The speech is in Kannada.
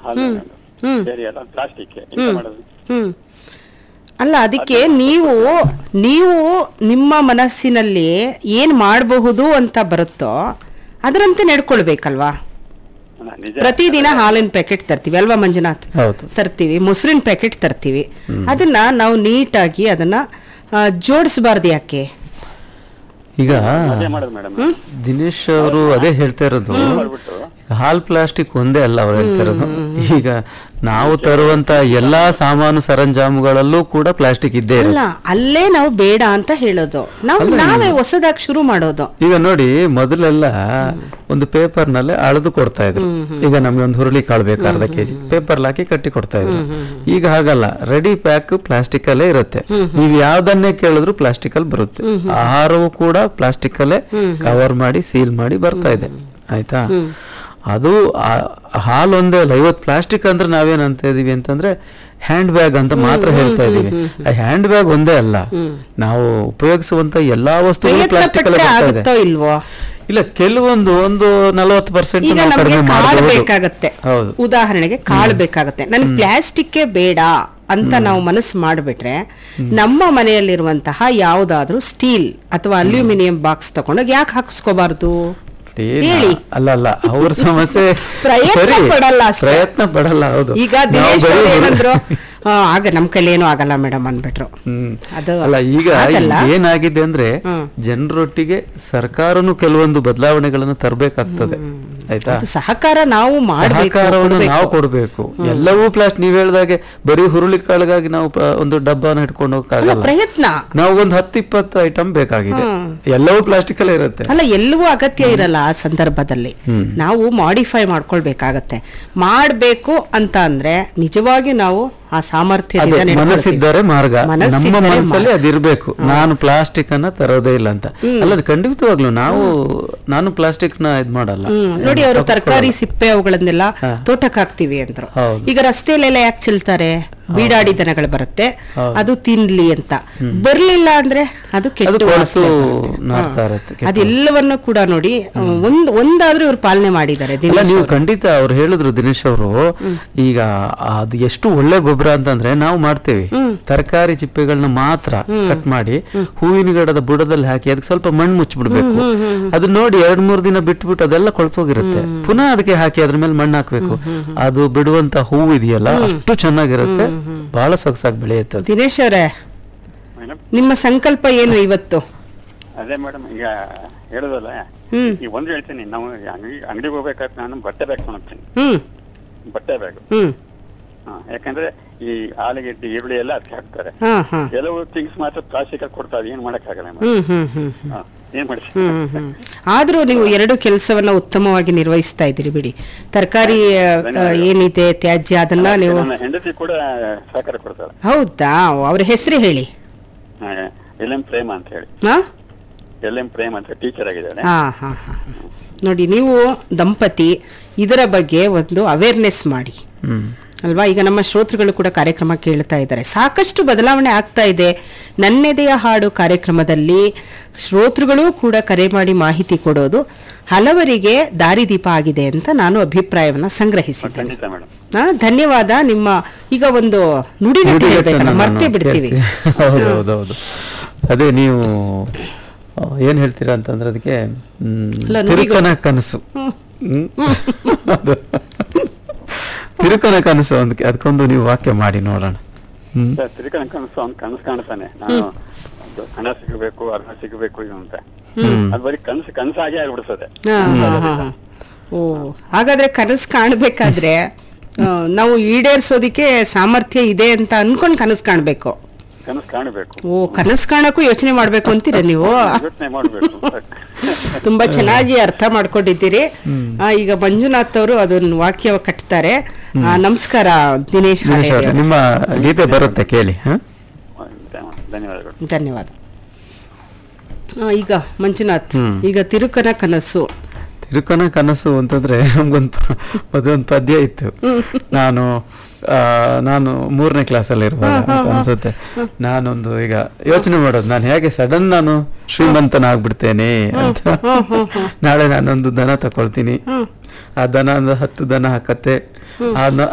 ಹಾಲು ಹ್ಮ್. ಬೇರೆ ಎಲ್ಲ ಪ್ಲಾಸ್ಟಿಕ್ ಎಂತ ಮಾಡೋದು ಹ್ಮ್ ಅಲ್ಲ ಅದಕ್ಕೆ ನೀವು ನೀವು ನಿಮ್ಮ ಮನಸ್ಸಿನಲ್ಲಿ ಏನ್ ಮಾಡಬಹುದು ಅಂತ ಬರುತ್ತೋ ಅದರಂತೆ ನಡ್ಕೊಳ್ಬೇಕಲ್ವಾ ಅಲ್ಲ, ನಿಜ ಪ್ರತಿದಿನ ಹಾಲಿನ ಪ್ಯಾಕೆಟ್ ತರ್ತೀವಿ ಅಲ್ವಾ ಮಂಜುನಾಥ್ ಹೌದು ತರ್ತೀವಿ ಮೊಸರಿನ ಪ್ಯಾಕೆಟ್ ತರ್ತೀವಿ ಅದನ್ನ ನಾವು ನೀಟಾಗಿ ಅದನ್ನ ಜೋಡಿಸಬಾರ್ದು ಯಾಕೆ ಈಗ ಅದೇ ಮಾಡೋದು ಮೇಡಮ್ ದಿನೇಶ್ ಅವರು ಅದೇ ಹೇಳ್ತಾ ಇರೋದು ಮಾಡ್ಬಿಟ್ಟು ಹಾಲ್ ಪ್ಲಾಸ್ಟಿಕ್ ಒಂದೇ ಅಲ್ಲ ಅವ್ರು ಹೇಳ್ತಾ ಇರೋದು ಈಗ ನಾವು ತರುವಂತ ಎಲ್ಲಾ ಸಾಮಾನು ಸರಂಜಾಮುಗಳಲ್ಲೂ ಕೂಡ ಪ್ಲಾಸ್ಟಿಕ್ ಇದ್ದೇ ಅಲ್ಲ ಇರುತ್ತೆ ಅಲ್ಲೇ ನಾವು ಬೇಡ ಅಂತ ಹೇಳೋದು ನಾವು ನಾವೇ ಹೊಸದಾಗಿ ಶುರು ಮಾಡೋದು ಈಗ ನೋಡಿ ಮೊದಲೆಲ್ಲ ಒಂದು ಪೇಪರ್ ನಲ್ಲಿ ಅಳೆದು ಕೊಡ್ತಾ ಇದ್ರು ಈಗ ನಮ್ಗೆ ಒಂದು ಹುರುಳಿ ಕಾಳು ಬೇಕು ಅರ್ಧ ಕೆಜಿ ಪೇಪರ್ ಹಾಕಿ ಕಟ್ಟಿ ಕೊಡ್ತಾ ಇದ್ರು ಈಗ ಹಾಗಲ್ಲ ರೆಡಿ ಪ್ಯಾಕ್ ಪ್ಲಾಸ್ಟಿಕ್ ಅಲ್ಲೇ ಇರುತ್ತೆ ನೀವು ಯಾವ್ದನ್ನೇ ಕೇಳಿದ್ರು ಪ್ಲಾಸ್ಟಿಕ್ ಅಲ್ಲಿ ಬರುತ್ತೆ ಆಹಾರವು ಕೂಡ ಪ್ಲಾಸ್ಟಿಕ್ ಅಲ್ಲೇ ಕವರ್ ಮಾಡಿ ಸೀಲ್ ಮಾಡಿ ಬರ್ತಾ ಇದೆ ಆಯ್ತಾ ಅದು ಆ- ಹಾಲು ಒಂದೇ ಅಲ್ಲ ಇವತ್ತು ಪ್ಲಾಸ್ಟಿಕ್ ಅಂದ್ರೆ ನಾವೇನಂತ ಇದೀವಿ ಅಂತಂದ್ರೆ ಹ್ಯಾಂಡ್ ಬ್ಯಾಗ್ ಅಂತ ಮಾತ್ರ ಹೇಳ್ತಾ ಇದೀವಿ ಆ ಹ್ಯಾಂಡ್ ಬ್ಯಾಗ್ ಒಂದೇ ಅಲ್ಲ ನಾವು ಉಪಯೋಗಿಸುವಂತ ಎಲ್ಲಾ ವಸ್ತುಗಳು ಪ್ರಯತ್ನ ಪ್ಲಾಸ್ಟಿಕ್ ಅಲ್ಲೇ ಪಟ್ರೆ ಬರ್ತಾ ಇದೆ ಆಗುತ್ತೋ ಇಲ್ವೋ ಇಲ್ಲ ಕೆಲವೊಂದು ಒಂದು ನಲವತ್ತು ಪರ್ಸೆಂಟ್ ಈಗ ನಮ್ಗೆ ಕಡಿಮೆ ಕಾಳು ಮಾಡಬಹುದು ಬೇಕಾಗತ್ತೆ ಹೌದು ಉದಾಹರಣೆಗೆ ಕಾಳು ಬೇಕಾಗತ್ತೆ ನನ್ಗೆ ಪ್ಲಾಸ್ಟಿಕ್ಕೇ ಬೇಡ ಅಂತ ನಾವು ಮನಸ್ಸು ಮಾಡಿಬಿಟ್ರೆ ನಮ್ಮ ಮನೆಯಲ್ಲಿರುವಂತಹ ಯಾವ್ದಾದ್ರೂ ಸ್ಟೀಲ್ ಅಥವಾ ಅಲ್ಯೂಮಿನಿಯಂ ಬಾಕ್ಸ್ ತಗೊಂಡೋಗಿ ಯಾಕೆ ಹಾಕಿಸ್ಕೋಬಾರ್ದು ಏ, ಹೇಳಿ. ನಾ- ಅಲ್ಲ ಅಲ್ಲ ಅವ್ರ ಸಮಸ್ಯೆ ಪ್ರಯತ್ನ ಸರಿ, ಪಡಲ್ಲ ಅಷ್ಟೇ. ಪ್ರಯತ್ನ ಪಡಲ್ಲ ಹೌದು ಈಗ ನಾವು ದಿನೇಶ್ ಬರೀ ಅವ್ರು ಹುರು- ಏನಂದ್ರು ಆ, ಆಗ ನಮ್ ಕೈಲಿ ಏನೂ ಆಗಲ್ಲ ಮೇಡಮ್ ಅನ್ಬಿಟ್ರು ಹ್ಮ್. ಅದು ಅಲ್ಲ ಈಗ ಆಗಲ್ಲ. ಏನಾಗಿದೆ ಅಂದ್ರೆ ಹ್ಮ್. ಜನರೊಟ್ಟಿಗೆ ಸರ್ಕಾರನು ಕೆಲವೊಂದು ಬದಲಾವಣೆಗಳನ್ನು ತರಬೇಕಾಗ್ತದೆ ಆಯ್ತಾ ಅದು ಸಹಕಾರ ನಾವು ಮಾಡಬೇಕು ಸಹಕಾರವನ್ನು ನಾವು ಕೊಡಬೇಕು ಎಲ್ಲವೂ ಪ್ಲಾಸ್ಟಿಕ್ ನೀವ್ ಹೇಳ್ದಾಗೆ ಬರೀ ಹುರುಳಿ ಕಾಳಿಗಾಗಿ ನಾವು ಪ- ಒಂದು ಡಬ್ಬನ ಇಟ್ಕೊಂಡು ಹೋಗಕ್ಕಾಗಲ್ಲ ಪ್ರಯತ್ನ ನಾವು ಒಂದು ಹತ್ತು ಇಪ್ಪತ್ತು ಐಟಮ್ ಬೇಕಾಗಿದೆ ಎಲ್ಲವೂ ಪ್ಲಾಸ್ಟಿಕ್ ಅಲ್ಲೇ ಇರುತ್ತೆ ಅಲ್ಲ ಎಲ್ಲವೂ ಅಗತ್ಯ ಇರಲ್ಲ ಆ ಸಂದರ್ಭದಲ್ಲಿ ಹ್ಮ್. ನಾವು ಮಾಡಿಫೈ ಮಾಡ್ಕೊಳ್ಬೇಕಾಗತ್ತೆ ಮಾಡ್ಬೇಕು ಅಂತ ಅಂದ್ರೆ ನಿಜವಾಗಿ ನಾವು ಆ ಸಾಮರ್ಥ್ಯದಿಂದ ಅದೇ ನಡ್ಕೊಳ್ತೀವಿ. ಮನಸ್ಸಿದ್ದರೆ ಮಾರ್ಗ ನಮ್ಮ ಮನಸ್ಸಿದ್ದರೆ ಮನಸ್ಸಲ್ಲಿ ಮಾರ್ಗ. ಅದಿರ್ಬೇಕು ನಾನು ಪ್ಲಾಸ್ಟಿಕ್ ಅನ್ನ ತರೋದೇ ಇಲ್ಲ ಅಂತ ಅಲ್ಲ ಖಂಡಿತವಾಗ್ಲು ನಾವು ನಾನು ಪ್ಲಾಸ್ಟಿಕ್ ನ ಇದ್ ಮಾಡಲ್ಲ ಹ್ಮ್ ನೋಡಿ ಅವರು ತಪ್ಪು ತರಕಾರಿ ಕೊಡಲ್ಲ. ಸಿಪ್ಪೆ ಅವುಗಳನ್ನೆಲ್ಲ ತೋಟಕ್ಕೆ ಹಾಕ್ತಿವಿ ಅಂದ್ರು ಹೌದು. ಈಗ ರಸ್ತೆಯಲ್ಲೆಲ್ಲ ಯಾಕೆ ಚೆಲ್ತಾರೆ ಬೀಡಾಡಿ ದನಗಳು ಬರುತ್ತೆ ಹೌದು. ಅದು ತಿನ್ಲಿ ಅಂತ ಬರ್ಲಿಲ್ಲ ಅಂದ್ರೆ ಅದು ಕೆಟ್ಟು ಅದು ಕೊಳ್ತು ವಾಸನೆ ಬರುತ್ತೆ. ನಾರ್ತಾ ಹಾ. ಇರುತ್ತೆ, ಕೆಟ್ಟು ಅದೆಲ್ಲವನ್ನು ಕೂಡ ನೋಡಿ ಒಂದ್ ಒಂದಾದ್ರೂ ಇವ್ರು ಪಾಲನೆ ಮಾಡಿದ್ದಾರೆ ಅಲ್ಲ ದಿನೇಶ್ ನೀವು ಅವರು. ಖಂಡಿತ ಅವ್ರು ಹೇಳಿದ್ರು ದಿನೇಶ್ ಅವರು ಈಗ ಅದು ಎಷ್ಟು ಒಳ್ಳೆ ಗೊಬ್ಬರ ಅಂತಂದ್ರೆ ನಾವು ಮಾಡ್ತೇವೆ ತರಕಾರಿ ಚಿಪ್ಪೆಗಳನ್ನ ಮಾತ್ರ ಕಟ್ ಮಾಡಿ ಹೂವಿನ ಗಿಡದ ಬುಡದಲ್ಲಿ ಹಾಕಿ ಅದಕ್ಕೆ ಸ್ವಲ್ಪ ಮಣ್ಣು ಮುಚ್ಚಿಬಿಡ್ಬೇಕು ಅದು ನೋಡಿ ಎರಡ್ ಮೂರ್ ದಿನ ಬಿಟ್ಬಿಟ್ಟು ಅದೆಲ್ಲ ಕೊಳ್ತೋಗಿರುತ್ತೆ ಪುನಃ ಅದಕ್ಕೆ ಹಾಕಿ ಅದ್ರ ಮೇಲೆ ಮಣ್ಣು ಹಾಕ್ಬೇಕು ಅದು ಬಿಡುವಂತ ಹೂವು ಇದೆಯಲ್ಲ ಅಷ್ಟು ಚೆನ್ನಾಗಿರುತ್ತೆ ಬಹಳ ಸೊಗಸಾಗಿ ಬೆಳೆಯುತ್ತೆ ಅದು. ದಿನೇಶ್ ಅವರೇ ಮೇಡಮ್ ನಿಮ್ಮ ಸಂಕಲ್ಪ ಏನು ಇವತ್ತು ಅದೇ ಮೇಡಮ್ ಈಗ ಹೇಳುದಲ್ಲ ಹ್ಮ್ ಈಗ ಒಂದು ಹೇಳ್ತೀನಿ ನಾವು ಅಂಗಡಿ ಅಂಗಡಿಗೆ ಹೋಗ್ಬೇಕಾದ್ರೆ ನಾನು ಬಟ್ಟೆ ಬ್ಯಾಗ್ ತಗೊಂಡ್ತೀನಿ ಹ್ಮ್ ಬಟ್ಟೆ ಬ್ಯಾಗ್ ಹ್ಮ್ ಹಾ ಯಾಕಂದ್ರೆ ಈ ಆಲೂಗೆಡ್ಡೆ ಈರುಳ್ಳಿ ಎಲ್ಲ ಅದಕ್ಕೆ ಹಾಕ್ತಾರೆ ಹಾ ಹಾ ಕೆಲವು ಥಿಂಗ್ಸ್ ಮಾತ್ರ ಪ್ಲಾಸ್ಟಿಕ್ ಕೊಡ್ತಾರೆ ಏನ್ ಮಾಡಕ್ಕಾಗಲ್ಲ madam. ಹ್ಮ್ ಹ್ಮ್ ಹ್ಮ್ ಹಾ, ಏನ್ ಮಾಡಿ ಹ್ಮ್ ಹ್ಮ್ ಆದ್ರೂ ನೀವು ಎರಡು ಕೆಲಸವನ್ನ ಉತ್ತಮವಾಗಿ ನಿರ್ವಹಿಸ್ತಾ ಇದ್ದೀರಿ ಬಿಡಿ ತರಕಾರಿ ಏನಿದೆ ತ್ಯಾಜ್ಯ ಅದನ್ನ ನೀವು ನನ್ನ ಹೆಂಡತಿ ಕೂಡ ಸಹಕಾರ ಕೊಡ್ತಾಳೆ ಹೌದಾ ಅವ್ರ ಹೆಸರು ಹೇಳಿ ಎಲ್ ಎಂ ಪ್ರೇಮ ಅಂತ ಹೇಳಿ ಹಾ ಎಲ್ ಎಂ ಪ್ರೇಮ್ ಅಂತ ಟೀಚರ್ ಆಗಿದ್ದಾಳೆ ಹಾ ಹಾ ಹಾ ನೋಡಿ ನೀವು ದಂಪತಿ ಇದರ ಬಗ್ಗೆ ಒಂದು ಅವೇರ್ನೆಸ್ ಮಾಡಿ ಹ್ಮ್ ಅಲ್ವಾ ಈಗ ನಮ್ಮ ಶ್ರೋತೃಗಳು ಕೂಡ ಕಾರ್ಯಕ್ರಮ ಕೇಳ್ತಾ ಇದ್ದಾರೆ ಸಾಕಷ್ಟು ಬದಲಾವಣೆ ಆಗ್ತಾ ಇದೆ ನನ್ನೆದೆಯ ಹಾಡು ಕಾರ್ಯಕ್ರಮದಲ್ಲಿ ಶ್ರೋತೃಗಳು ಕೂಡ ಕರೆ ಮಾಡಿ ಮಾಹಿತಿ ಕೊಡೋದು ಹಲವರಿಗೆ ದಾರಿದೀಪ ಆಗಿದೆ ಅಂತ ನಾನು ಅಭಿಪ್ರಾಯವನ್ನ ಸಂಗ್ರಹಿಸಿದ್ದೇನೆ ಖಂಡಿತ ಮೇಡಮ್ ಹಾ, ಧನ್ಯವಾದ ನಿಮ್ಮ ಈಗ ಒಂದು ನುಡಿಗಟ್ಟು ನುಡಿಗಟ್ಟನ್ನ ಹೇಳ್ಬೇಕಲ್ಲ ನಾನು ಮರ್ತೇ ಬಿಡ್ತೀವಿ ಕೇಳ್ತೀನಿ. ಹೌದು ಹೌದು ಹೌದು ಅದೇ ನೀವು ಆ, ಏನ್ ಹೇಳ್ತೀರಾ ಅಂತಂದ್ರೆ ಅದಕ್ಕೆ ಹ್ಮ್, ಅಲ್ಲ, ನುಡಿಗಟ್ಟು. ತಿರುಕನ ಕನಸು ಹ್ಮ್. ಅದು. ತಿರುಕನ ಕನಸು ಒಂದು ಅದಕ್ಕೊಂದು ನೀವು ವಾಕ್ಯ ಮಾಡಿ ನೋಡೋಣ ಹ್ಮ್ ತಿರುಕನ ಕನಸು ಅವ್ನ್ ಕನಸು ಕಾಣ್ತಾನೆ ನಾನು ಒಂದು ಹಣ ಸಿಗಬೇಕು ಅರ್ಹ ಸಿಗಬೇಕು ಇದು ಅಂತ ಅದು ಬರೀ ಕನಸು ಕನಸಾಗೆ ಆಗ್ಬಿಡ್ತದೆ ಹಾ, ಹಾ, ಹಾ, ಹಾ. ಓ ಹಾಗಾದ್ರೆ ಕನಸು ಕಾಣ್ಬೇಕಾದ್ರೆ ಆ, ನಾವು ಈಡೇರಿಸೋದಿಕ್ಕೆ ಸಾಮರ್ಥ್ಯ ಇದೆ ಅಂತ ಅನ್ಕೊಂಡ್ ಕನಸು ಕಾಣ್ಬೇಕು ಕನಸು ಕಾಣಬೇಕು ಓ ಕನಸು ಕಾಣಕ್ಕೂ ಯೋಚನೆ ಮಾಡ್ಬೇಕು ಅಂತೀರ ನೀವು ಯೋಚನೆ ಮಾಡ್ಬೇಕು ತುಂಬಾ ಚೆನ್ನಾಗಿ ಅರ್ಥ ಮಾಡ್ಕೊಂಡಿದ್ದೀರಿ ಆ, ಈಗ ಮಂಜುನಾಥ್ ಅವರು ಅದನ್ನ ವಾಕ್ಯ ಕಟ್ತಾರೆ ಆ, ನಮಸ್ಕಾರ ದಿನೇಶ್ ದಿನೇಶ್ ಹಾಲೇರಿ ಅವ್ರೆ, ಅವರು. ನಿಮ್ಮ ಗೀತೆ ಬರುತ್ತೆ ಕೇಳಿ ಹ ಧನ್ಯವಾದಗಳು ಧನ್ಯವಾದ ಆ, ಈಗ ಮಂಜುನಾಥ್ ಹ್ಮ್. ಈಗ ತಿರುಕನ ಕನಸು ತಿರುಕನ ಕನಸು ಅಂತಂದ್ರೆ ನಮ್ಗೊಂದು ಅದೊಂದು ಪದ್ಯ ಇತ್ತು ನಾನು ಆ, ನಾನು ಮೂರನೇ ಕ್ಲಾಸಲ್ಲಿ ಇರುವಾಗ ಅಂತ ಅನ್ಸುತ್ತೆ ನಾನೊಂದು ಈಗ ಯೋಚನೆ ಮಾಡೋದು ನಾನು ಹೇಗೆ ಸಡನ್ ನಾನು ಶ್ರೀಮಂತನಾಗ್ಬಿಡ್ತೇನೆ ಅಂತ ನಾಳೆ ನಾನೊಂದು ದನ ತಕೊಳ್ತೀನಿ ಆ ದನ ಒಂದು ಹತ್ತು ದನ ಹಾಕತ್ತೆ ಆ ನ-